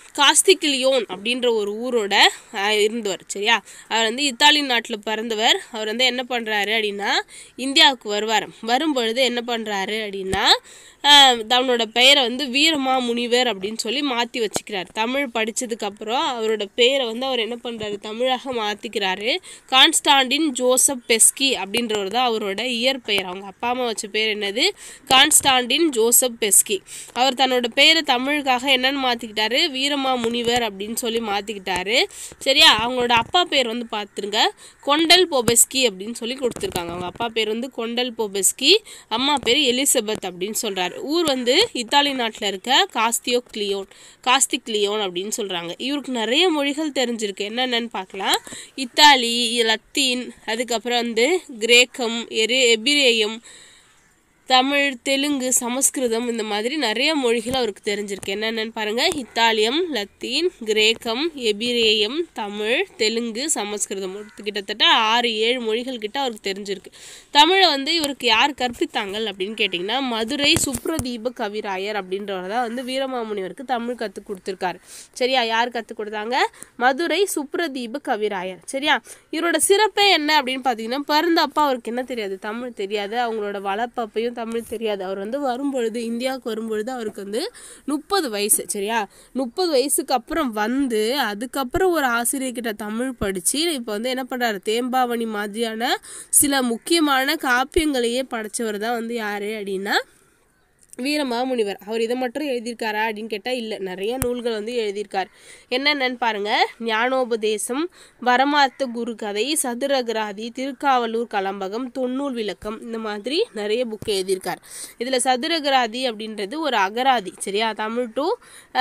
A: காஸ்திகிலியோன் அப்படின்ற ஒரு ஊரோட ஆஹ், இருந்தவர் சரியா அவர் வந்து இத்தாலி நாட்டில் பிறந்தவர் அவர் வந்து என்ன பண்ணுறாரு அப்படின்னா இந்தியாவுக்கு வருவார் வரும்பொழுது என்ன பண்ணுறாரு அப்படின்னா ஆஹ், தன்னோட பெயரை வந்து வீரமா முனிவர் அப்படின்னு சொல்லி மாற்றி வச்சுக்கிறார் தமிழ் படித்ததுக்கப்புறம் அவரோட பெயரை வந்து அவர் என்ன பண்ணுறாரு தமிழாக மாற்றிக்கிறாரு கான்ஸ்டாண்டின் ஜோசப் பெஸ்கி அப்படின்றவர் தான் அவரோட இயற்பெயர் அவங்க அப்பா அம்மா வச்ச பேர் என்னது கான்ஸ்டாண்டின் ஜோசப் பெஸ்கி அவர் தன்னோட பேரை தமிழுக்காக என்னன்னு மாற்றிக்கிட்டாரு வீரமா முனிவர் அப்படின்னு சொல்லி மாற்றிக்கிட்டாரு சரியா அவங்களோட அப்பா பேர் வந்து பார்த்துருங்க கொண்டல் போபெஸ்கி அப்படின்னு சொல்லி கொடுத்துருக்காங்க அவங்க அப்பா பேர் வந்து கொண்டல் போபெஸ்கி அம்மா பேர் எலிசபெத் அப்படின்னு சொல்கிறாரு ஊர் வந்து இத்தாலி நாட்டில் இருக்க காஸ்தியோ கிளியோன் காஸ்திக் கிளியோன் அப்படின்னு சொல்கிறாங்க இவருக்கு நிறைய மொழிகள் தெரிஞ்சிருக்கு என்னென்னு பார்க்கலாம் இத்தாலி லத்தீன் அதுக்கப்புறம் வந்து கிரேக்கம் எரி எபிரேயம் தமிழ் தெலுங்கு சமஸ்கிருதம் இந்த மாதிரி நிறைய மொழிகள் அவருக்கு தெரிஞ்சிருக்கு என்னென்னு பாருங்க இத்தாலியம் லத்தீன் கிரேக்கம் எபிரேயம் தமிழ் தெலுங்கு சமஸ்கிருதம் கிட்டத்தட்ட ஆறு ஏழு மொழிகள் கிட்ட அவருக்கு தெரிஞ்சிருக்கு தமிழை வந்து இவருக்கு யார் கற்பித்தாங்கள் அப்படின்னு கேட்டிங்கன்னா மதுரை சுப்ரதீப கவிராயர் அப்படின்றவர் தான் வந்து வீரமாமுனிவருக்கு தமிழ் கற்றுக் கொடுத்துருக்காரு சரியா யார் கற்றுக் கொடுத்தாங்க மதுரை சுப்ரதீப கவிராயர் சரியா இவரோட சிறப்பே என்ன அப்படின்னு பார்த்தீங்கன்னா பிறந்தப்ப அவருக்கு என்ன தெரியாது தமிழ் தெரியாது அவங்களோட வளர்ப்பப்பையும் தமிழ் தெரியாது அவர் வந்து வரும்பொழுது இந்தியாவுக்கு வரும்பொழுது அவருக்கு வந்து முப்பது வயசு சரியா முப்பது வயசுக்கு அப்புறம் வந்து அதுக்கப்புறம் ஒரு ஆசிரியர்கிட்ட தமிழ் படித்து இப்போ வந்து என்ன பண்ணுறாரு தேம்பாவணி மாதிரியான சில முக்கியமான காப்பியங்களையே படைச்சவர் தான் வந்து யார் அப்படின்னா வீரமாமுனிவர் அவர் இதை மட்டும் எழுதியிருக்காரா அப்படின்னு கேட்டால் இல்லை நிறைய நூல்கள் வந்து எழுதியிருக்கார் என்னென்னு பாருங்க ஞானோபதேசம் வரமார்த்த குரு கதை சதுரகராதி திருக்காவலூர் கலம்பகம் தொன்னூல் விளக்கம் இந்த மாதிரி நிறைய புக் எழுதியிருக்கார் இதில் சதுரகராதி அப்படின்றது ஒரு அகராதி சரியா தமிழ் டு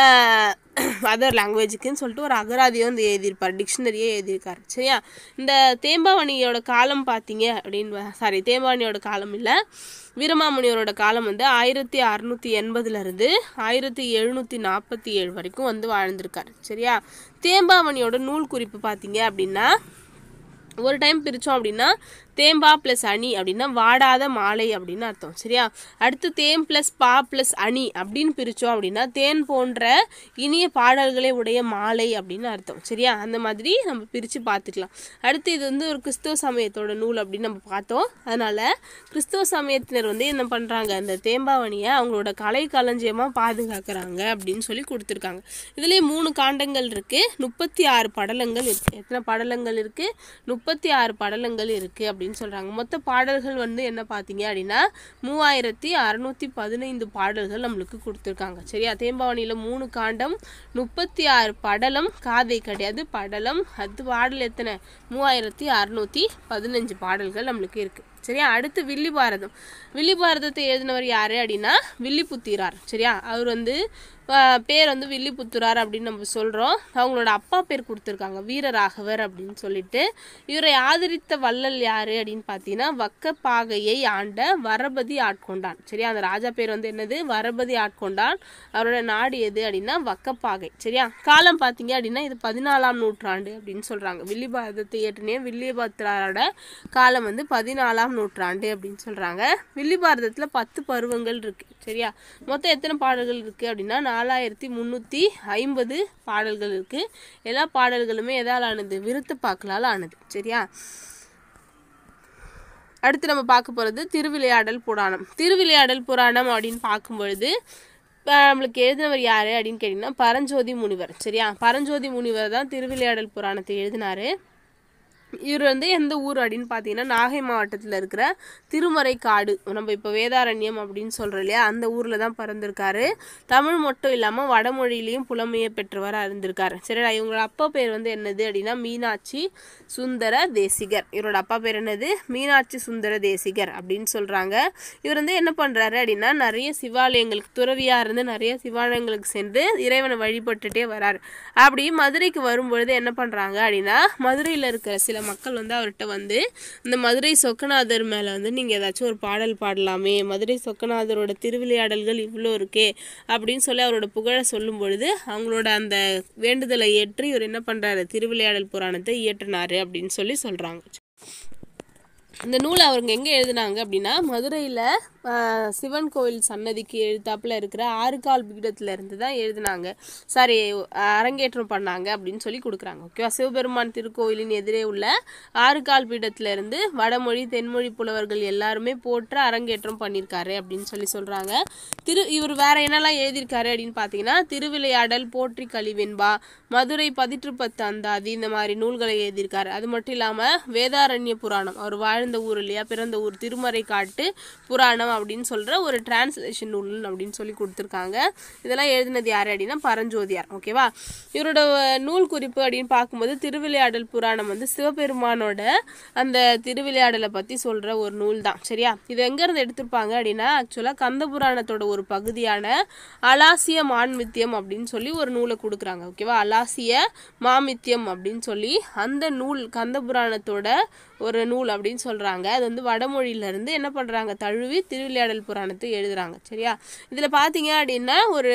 A: அதர் லாங்குவேஜுக்குன்னு சொல்லிட்டு ஒரு அகராதியை வந்து எழுதியிருப்பார் டிக்ஷனரியே எழுதியிருக்கார் சரியா இந்த தேம்பாவணியோட காலம் பார்த்தீங்க அப்படின்னு சாரி தேம்பாவணியோட காலம் இல்லை வீரமாமுனிவரோட காலம் வந்து ஆயிரத்தி அறுநூத்தி எண்பதுல இருந்து ஆயிரத்தி எழுநூத்தி நாற்பத்தி ஏழு வரைக்கும் வந்து வாழ்ந்திருக்காரு சரியா தேம்பாவணியோட நூல் குறிப்பு பார்த்தீங்க அப்படின்னா ஒரு டைம் பிரித்தோம் அப்படின்னா தேம்பா ப்ளஸ் அணி அப்படின்னா வாடாத மாலை அப்படின்னு அர்த்தம் சரியா அடுத்து தேம் ப்ளஸ் பா ப்ளஸ் அணி அப்படின்னு பிரித்தோம் அப்படின்னா தேன் போன்ற இனிய பாடல்களை உடைய மாலை அப்படின்னு அர்த்தம் சரியா அந்த மாதிரி நம்ம பிரித்து பார்த்துக்கலாம் அடுத்து இது வந்து ஒரு கிறிஸ்துவ சமயத்தோட நூல் அப்படின்னு நம்ம பார்த்தோம் அதனால் கிறிஸ்துவ சமயத்தினர் வந்து என்ன பண்ணுறாங்க அந்த தேம்பாவணியை அவங்களோட கலை களஞ்சியமாக பாதுகாக்கிறாங்க அப்படின்னு சொல்லி கொடுத்துருக்காங்க இதுலேயே மூணு காண்டங்கள் இருக்குது முப்பத்தி ஆறு படலங்கள் இருக்குது எத்தனை படலங்கள் இருக்குது முப்பத்தி ஆறு படலங்கள் இருக்குது அப்படின்னு சொல்கிறாங்க மொத்த பாடல்கள் வந்து என்ன பார்த்தீங்க அப்படின்னா மூவாயிரத்தி அறநூற்றி பதினைந்து பாடல்கள் நம்மளுக்கு கொடுத்துருக்காங்க சரியா தேம்பாவணியில் மூணு காண்டம் முப்பத்தி ஆறு படலம் காதை கிடையாது படலம் அது பாடல் எத்தனை மூவாயிரத்தி அறநூற்றி பதினஞ்சு பாடல்கள் நம்மளுக்கு இருக்குது சரியா அடுத்து வில்லி பாரதம் வில்லி பாரதத்தை எழுதினவர் யாரு அப்படின்னா வில்லிபுத்திரார் சரியா அவர் வந்து ஆஹ், பேர் வந்து வில்லிபுத்துரார் அப்படின்னு நம்ம சொல்கிறோம் அவங்களோட அப்பா பேர் கொடுத்துருக்காங்க வீரராகவர் அப்படின்னு சொல்லிட்டு இவரை ஆதரித்த வள்ளல் யாரு அப்படின்னு பார்த்தீங்கன்னா வக்கப்பாகையை ஆண்ட வரபதி ஆட்கொண்டான் சரியா அந்த ராஜா பேர் வந்து என்னது வரபதி ஆட்கொண்டான் அவரோட நாடு எது அப்படின்னா வக்கப்பாகை சரியா காலம் பார்த்தீங்க அப்படின்னா இது பதினாலாம் நூற்றாண்டு அப்படின்னு சொல்கிறாங்க வில்லி பாரதத்தை இயற்றினே வில்லிபத்ராரோட காலம் வந்து பதினாலாம் நூற்றாண்டு அப்படின்னு சொல்கிறாங்க வில்லி பாரதத்தில் பத்து பருவங்கள் இருக்குது சரியா மொத்தம் எத்தனை பாடல்கள் இருக்குது அப்படின்னா நாலாயிரத்தி முந்நூற்றி ஐம்பது பாடல்கள் இருக்குது எல்லா பாடல்களுமே எதால் ஆனது விருத்தப்பாக்களால் ஆனது சரியா அடுத்து நம்ம பார்க்க போகிறது திருவிளையாடல் புராணம் திருவிளையாடல் புராணம் அப்படின்னு பார்க்கும் பொழுது இப்போ நம்மளுக்கு எழுதினவர் யார் அப்படின்னு கேட்டிங்கன்னா பரஞ்சோதி முனிவர் சரியா பரஞ்சோதி முனிவர் தான் திருவிளையாடல் புராணத்தை எழுதினாரு இவர் வந்து எந்த ஊர் அப்படின்னு பார்த்தீங்கன்னா நாகை மாவட்டத்தில் இருக்கிற திருமறைக்காடு நம்ம இப்போ வேதாரண்யம் அப்படின்னு சொல்கிறோம் இல்லையா அந்த ஊரில் தான் பிறந்திருக்காரு தமிழ் மட்டும் இல்லாமல் வடமொழியிலையும் புலமையை பெற்றவராக இருந்திருக்காரு சரிடா இவங்களோட அப்பா பேர் வந்து என்னது அப்படின்னா மீனாட்சி சுந்தர தேசிகர் இவரோட அப்பா பேர் என்னது மீனாட்சி சுந்தர தேசிகர் அப்படின்னு சொல்கிறாங்க இவர் வந்து என்ன பண்ணுறாரு அப்படின்னா நிறைய சிவாலயங்களுக்கு துறவியாக இருந்து நிறைய சிவாலயங்களுக்கு சென்று இறைவனை வழிபட்டுட்டே வராரு அப்படி மதுரைக்கு வரும்பொழுது என்ன பண்ணுறாங்க அப்படின்னா மதுரையில் இருக்கிற சில மக்கள் வந்து அவர்கிட்ட வந்து இந்த மதுரை சொக்கநாதர் மேலே வந்து நீங்கள் ஏதாச்சும் ஒரு பாடல் பாடலாமே மதுரை சொக்கநாதரோட திருவிளையாடல்கள் இவ்வளோ இருக்கே அப்படின்னு சொல்லி அவரோட புகழை சொல்லும் பொழுது அவங்களோட அந்த வேண்டுதலை ஏற்று இவர் என்ன பண்ணுறாரு திருவிளையாடல் புராணத்தை இயற்றினாரு அப்படின்னு சொல்லி சொல்கிறாங்க இந்த நூலை அவங்க எங்கே எழுதுனாங்க அப்படின்னா மதுரையில் ஆஹ், சிவன் கோவில் சன்னதிக்கு எழுத்தாப்புல இருக்கிற ஆறுகால் பீடத்துல இருந்து தான் எழுதினாங்க சாரி அரங்கேற்றம் பண்ணாங்க அப்படின்னு சொல்லி கொடுக்குறாங்க ஓகேவா சிவபெருமான் திருக்கோயிலின் எதிரே உள்ள ஆறுகால் பீடத்துல இருந்து வடமொழி தென்மொழி புலவர்கள் எல்லாருமே போற்று அரங்கேற்றம் பண்ணியிருக்காரு அப்படின்னு சொல்லி சொல்றாங்க திரு இவர் வேற என்னெல்லாம் எழுதியிருக்காரு அப்படின்னு பார்த்தீங்கன்னா திருவிளையாடல் போற்றி கலிவெண்பா மதுரை பதிற்று பத்து அந்தாதி இந்த மாதிரி நூல்களை எழுதியிருக்காரு அது மட்டும் இல்லாம வேதாரண்ய புராணம் அவர் வாழ்ந்த ஊர் இல்லையா பிறந்த ஊர் திருமறை காட்டு புராணம் அப்படின்னு சொல்ற ஒரு டிரான்ஸ்லேஷன் நூல் அப்படின்னு சொல்லி கொடுத்துருக்காங்க இதெல்லாம் எழுதினது யாரு அப்படின்னா பரஞ்சோதியார் ஓகேவா இவரோட நூல் குறிப்பு அப்படின்னு பார்க்கும்போது திருவிளையாடல் புராணம் வந்து சிவபெருமானோட அந்த திருவிளையாடலை பத்தி சொல்ற ஒரு நூல் தான் சரியா இது எங்க இருந்து எடுத்திருப்பாங்க அப்படின்னா ஆக்சுவலா கந்த புராணத்தோட ஒரு பகுதியான அலாசிய மான்மித்தியம் அப்படின்னு சொல்லி ஒரு நூலை கொடுக்குறாங்க ஓகேவா அலாசிய மாமித்தியம் அப்படின்னு சொல்லி அந்த நூல் கந்த புராணத்தோட ஒரு நூல் அப்படின்னு சொல்றாங்க அது வந்து வடமொழியில இருந்து என்ன பண்றாங்க தழுவி திருவிளையாடல் புராணத்தை எழுதுறாங்க சரியா இதுல பாத்தீங்க அப்படின்னா ஒரு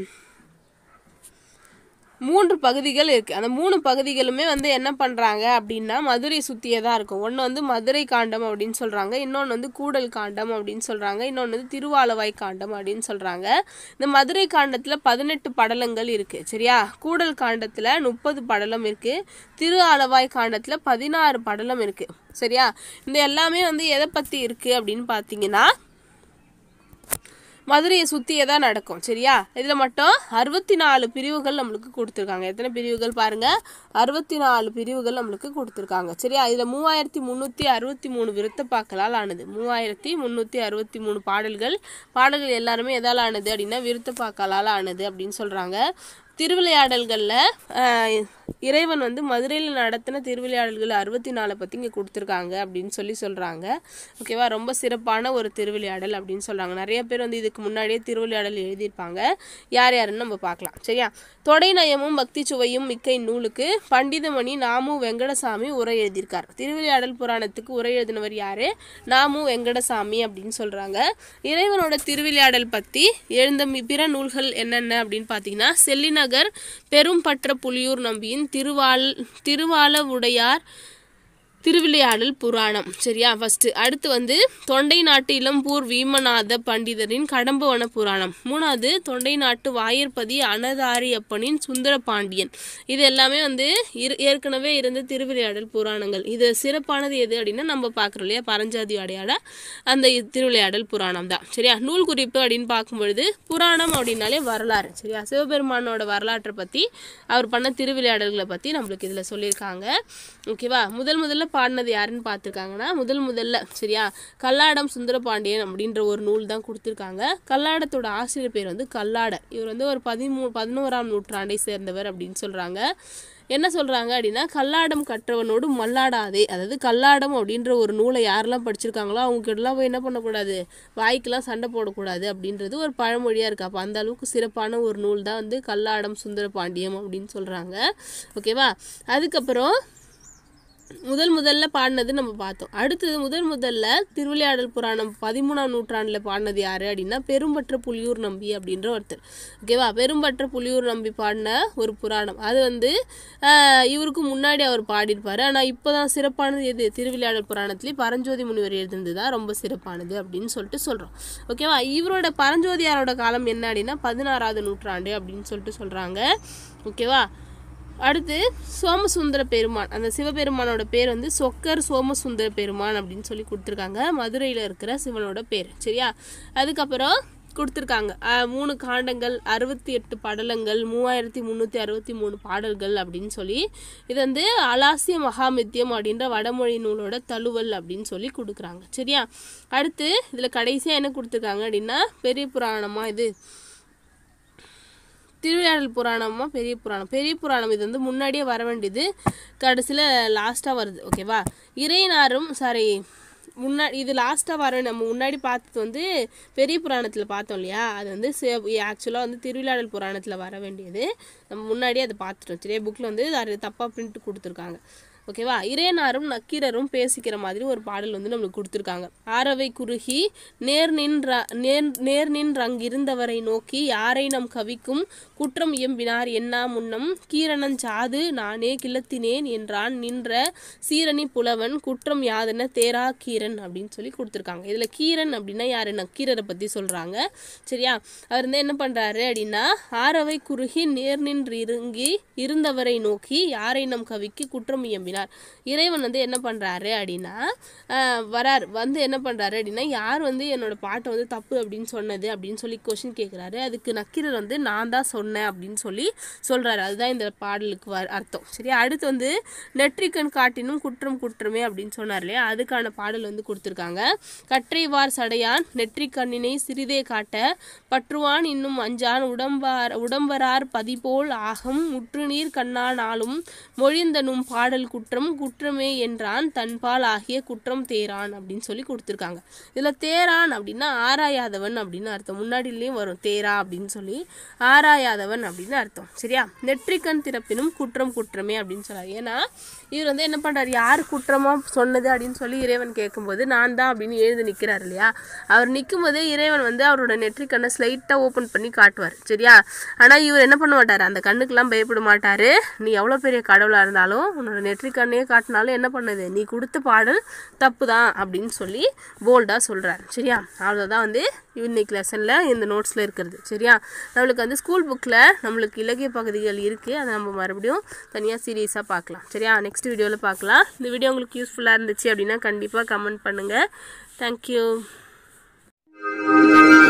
A: மூன்று பகுதிகள் இருக்கு அந்த மூணு பகுதிகளுமே வந்து என்ன பண்றாங்க அப்படின்னா மதுரை சுத்தியே தான் இருக்கும் ஒன்று வந்து மதுரை காண்டம் அப்படின்னு சொல்றாங்க இன்னொன்று வந்து கூடல் காண்டம் அப்படின்னு சொல்றாங்க இன்னொன்று வந்து திருவாலவாய் காண்டம் அப்படின்னு சொல்றாங்க இந்த மதுரை காண்டத்துல பதினெட்டு படலங்கள் இருக்கு சரியா கூடல் காண்டத்துல முப்பது படலம் இருக்கு திரு ஆலவாய் காண்டத்துல பதினாறு படலம் இருக்கு சரியா இந்த எல்லாமே வந்து எதை பத்தி இருக்கு அப்படின்னு பார்த்தீங்கன்னா மதுரையை சுற்றியே தான் நடக்கும் சரியா இதில் மட்டும் அறுபத்தி நாலு பிரிவுகள் நம்மளுக்கு கொடுத்துருக்காங்க எத்தனை பிரிவுகள் பாருங்க அறுபத்தி நாலு பிரிவுகள் நம்மளுக்கு கொடுத்துருக்காங்க சரியா இதில் மூவாயிரத்தி முந்நூற்றி அறுபத்தி மூணு விருத்தப்பாக்களால் ஆனது மூவாயிரத்தி முந்நூற்றி அறுபத்தி மூணு பாடல்கள் பாடல்கள் எல்லாருமே எதால் ஆனது அப்படின்னா விருத்தப்பாக்களால் ஆனது அப்படின்னு சொல்கிறாங்க திருவிளையாடல்களில் இறைவன் வந்து மதுரையில் நடத்தின திருவிளையாடல்கள் அறுபத்தி நாலை பற்றி இங்கே கொடுத்துருக்காங்க அப்படின்னு சொல்லி சொல்கிறாங்க ஓகேவா ரொம்ப சிறப்பான ஒரு திருவிளையாடல் அப்படின்னு சொல்கிறாங்க நிறைய பேர் வந்து இதுக்கு முன்னாடியே திருவிளையாடல் எழுதியிருப்பாங்க யார் யாருன்னு நம்ம பார்க்கலாம் சரியா தொடை நயமும் பக்தி சுவையும் மிக்க இந்நூலுக்கு பண்டிதமணி நாமு வெங்கடசாமி உரை எழுதியிருக்கார் திருவிளையாடல் புராணத்துக்கு உரை எழுதினவர் யாரு நாமு வெங்கடசாமி அப்படின்னு சொல்கிறாங்க இறைவனோட திருவிளையாடல் பற்றி எழுந்த மி- பிற நூல்கள் என்னென்ன அப்படின்னு பார்த்தீங்கன்னா செல்லிநகர் பெரும்பற்ற புலியூர் நம்பியின் திருவால் திருவாலவுடையார் திருவிளையாடல் புராணம் சரியா ஃபர்ஸ்ட் அடுத்து வந்து தொண்டை நாட்டு இளம்பூர் வீமநாத பண்டிதரின் கடம்பவன புராணம் மூணாவது தொண்டை நாட்டு வாயர்பதி அனதாரியப்பனின் சுந்தர பாண்டியன் இது எல்லாமே வந்து இரு- ஏற்கனவே இருந்த திருவிளையாடல் புராணங்கள் இது சிறப்பானது எது அப்படின்னா நம்ம பார்க்குறோம் இல்லையா பரஞ்சாதி அடையாள அந்த இ- திருவிளையாடல் புராணம் தான் சரியா நூல் குறிப்பு அப்படின்னு பார்க்கும்பொழுது புராணம் அப்படின்னாலே வரலாறு சரியா சிவபெருமானோட வரலாற்றை பற்றி அவர் பண்ண திருவிளையாடல்களை பற்றி நம்மளுக்கு இதில் சொல்லியிருக்காங்க ஓகேவா முதல் முதல்ல பாடினது யாருன்னு பார்த்துருக்காங்கன்னா முதல் முதல்ல சரியா கல்லாடம் சுந்தரபாண்டியன் அப்படின்ற ஒரு நூல் தான் கொடுத்துருக்காங்க கல்லாடத்தோட ஆசிரியர் பேர் வந்து கல்லாடர் இவர் வந்து ஒரு பதிமூ பதினோராம் நூற்றாண்டை சேர்ந்தவர் அப்படின்னு சொல்கிறாங்க என்ன சொல்கிறாங்க அப்படின்னா கல்லாடம் கற்றவனோடு மல்லாடாதே அதாவது கல்லாடம் அப்படின்ற ஒரு நூலை யாரெல்லாம் படிச்சிருக்காங்களோ அவங்ககிட்டலாம் போய் என்ன பண்ணக்கூடாது வாய்க்கெல்லாம் சண்டை போடக்கூடாது அப்படின்றது ஒரு பழமொழியாக இருக்குது அப்போ அந்த அளவுக்கு சிறப்பான ஒரு நூல் தான் வந்து கல்லாடம் சுந்தர பாண்டியம் அப்படின்னு சொல்கிறாங்க ஓகேவா அதுக்கப்புறம் முதல் முதல்ல பாடினது நம்ம பார்த்தோம் அடுத்தது முதல் முதல்ல திருவிளையாடல் புராணம் பதிமூணாம் நூற்றாண்டில் பாடினது யாரு அப்படின்னா பெரும்பற்ற புலியூர் நம்பி அப்படின்ற ஒருத்தர் ஓகேவா பெரும்பற்ற புலியூர் நம்பி பாடின ஒரு புராணம் அது வந்து ஆஹ், இவருக்கு முன்னாடி அவர் பாடியிருப்பாரு ஆனால் இப்போ தான் சிறப்பானது எது திருவிளையாடல் புராணத்துலேயே பரஞ்சோதி முனிவர் எழுதுனது தான் ரொம்ப சிறப்பானது அப்படின்னு சொல்லிட்டு சொல்கிறோம் ஓகேவா இவரோட பரஞ்சோதியாரோட காலம் என்ன அப்படின்னா பதினாறாவது நூற்றாண்டு அப்படின்னு சொல்லிட்டு சொல்கிறாங்க ஓகேவா அடுத்து சோமசுந்தர பெருமான் அந்த சிவபெருமானோட பேர் வந்து சொக்கர் சோமசுந்தர பெருமான் அப்படின்னு சொல்லி கொடுத்துருக்காங்க மதுரையில் இருக்கிற சிவனோட பேர் சரியா அதுக்கப்புறம் கொடுத்துருக்காங்க அஹ், மூணு காண்டங்கள் அறுபத்தி எட்டு படலங்கள் மூவாயிரத்தி முந்நூற்றி அறுபத்தி மூணு பாடல்கள் அப்படின்னு சொல்லி இது வந்து அலாசிய மகாமித்தியம் அப்படின்ற வடமொழி நூலோட தழுவல் அப்படின்னு சொல்லி கொடுக்குறாங்க சரியா அடுத்து இதில் கடைசியாக என்ன கொடுத்துருக்காங்க அப்படின்னா பெரிய புராணமா இது திருவிளையாடல் புராணமா பெரிய புராணம் பெரிய புராணம் இது வந்து முன்னாடியே வர வேண்டியது கடைசியில் லாஸ்ட்டாக வருது ஓகேவா இறைநாரும் சாரி முன்னாடி இது லாஸ்ட்டாக வர நம்ம முன்னாடி பார்த்தது வந்து பெரிய புராணத்தில் பார்த்தோம் இல்லையா அது வந்து ஆக்சுவலாக வந்து திருவிளையாடல் புராணத்தில் வர வேண்டியது நம்ம முன்னாடியே அதை பார்த்துட்டோம் சரியா புக்கில் வந்து அது தப்பாக பிரிண்ட் கொடுத்துருக்காங்க ஓகேவா இரேனாரும் நக்கீரரும் பேசிக்கிற மாதிரி ஒரு பாடல் வந்து நம்மளுக்கு கொடுத்துருக்காங்க ஆரவை குறுகி நேர் நின்ற நேர் நேர் நின்றங்கிருந்தவரை நோக்கி யாரை நம் கவிக்கும் குற்றம் இயம்பினார் என்னா முன்னம் கீரணன் சாது நானே கிளத்தினேன் என்றான் நின்ற சீரணி புலவன் குற்றம் யாதென தேரா கீரன் அப்படின்னு சொல்லி கொடுத்துருக்காங்க இதுல கீரன் அப்படின்னா யாரு நக்கீரரை பத்தி சொல்றாங்க சரியா அவர் வந்து என்ன பண்றாரு அப்படின்னா ஆரவை குறுகி நேர் நின்று இருங்கி இருந்தவரை நோக்கி யாரை நம் கவிக்கு குற்றம் இயம்பினார் இறைவன் வந்து என்ன பண்றாரு அப்படின்னா ஆஹ், வரார் வந்து என்ன பண்றாரு அப்படின்னா யார் வந்து என்னோட பாட்டை வந்து தப்பு அப்படின்னு சொன்னது அப்படின்னு சொல்லி கொஷின் கேட்குறாரு அதுக்கு நக்கீரர் வந்து நான் தான் சொன்னேன் அப்படின்னு சொல்லி சொல்றாரு அதுதான் இந்த பாடலுக்கு வ- அர்த்தம் சரியா அடுத்து வந்து நெற்றிக்கண் காட்டினும் குற்றம் குற்றமே அப்படின்னு சொன்னார் இல்லையா அதுக்கான பாடல் வந்து கொடுத்துருக்காங்க கற்றைவார் சடையான் நெற்றிக்கண்ணினை சிறிதே காட்ட பற்றுவான் இன்னும் அஞ்சான் உடம்பார் உடம்பரார் பதிபோல் ஆகம் முற்றுநீர் கண்ணானாலும் மொழிந்தனும் பாடல் குற்றம் குற்றமே என்றான் தன்பால் ஆகிய குற்றம் தேரான் அப்படின்னு சொல்லி கொடுத்துருக்காங்க இதுல தேரான் அப்படின்னா ஆராயாதவன் அப்படின்னு அர்த்தம் முன்னாடிலேயும் வரும் தேரா அப்படின்னு சொல்லி ஆராயாதவன் அப்படின்னு அர்த்தம் சரியா நெற்றிக்கண் திறப்பினும் குற்றம் குற்றமே அப்படின்னு சொல்றாரு ஏன்னா இவர் வந்து என்ன பண்றாரு யார் குற்றமா சொன்னது அப்படின்னு சொல்லி இறைவன் கேட்கும்போது நான் தான் அப்படின்னு எழுந்து நிக்கிறார் இல்லையா அவர் நிற்கும் போதே இறைவன் வந்து அவரோட நெற்றிக்கண்ணை ஸ்லைட்டா ஓபன் பண்ணி காட்டுவார் சரியா ஆனா இவர் என்ன பண்ண மாட்டாரு அந்த கண்ணுக்கெல்லாம் பயப்பட மாட்டாரு நீ எவ்வளவு பெரிய கடவுளா இருந்தாலும் உன்னோட நெற்றிக்கண்ணையே காட்டினாலும் என்ன பண்ணுது நீ கொடுத்த பாடல் தப்பு தான் அப்படின்னு சொல்லி போல்டா சொல்றாரு சரியா அவ்வளவுதான் வந்து இன்னைக்கு லெசன்ல இந்த நோட்ஸ்ல இருக்கிறது சரியா நம்மளுக்கு வந்து ஸ்கூல் புக்ல நம்மளுக்கு இலக்கிய பகுதிகள் இருக்கு அதை நம்ம மறுபடியும் தனியா சீரியஸா பார்க்கலாம் சரியா நெக்ஸ்ட் வீடியோல பார்க்கலாம் இந்த வீடியோ உங்களுக்கு யூஸ்ஃபுல்லா இருந்துச்சு அப்படின்னா கண்டிப்பா கமெண்ட் பண்ணுங்க தேங்க்யூ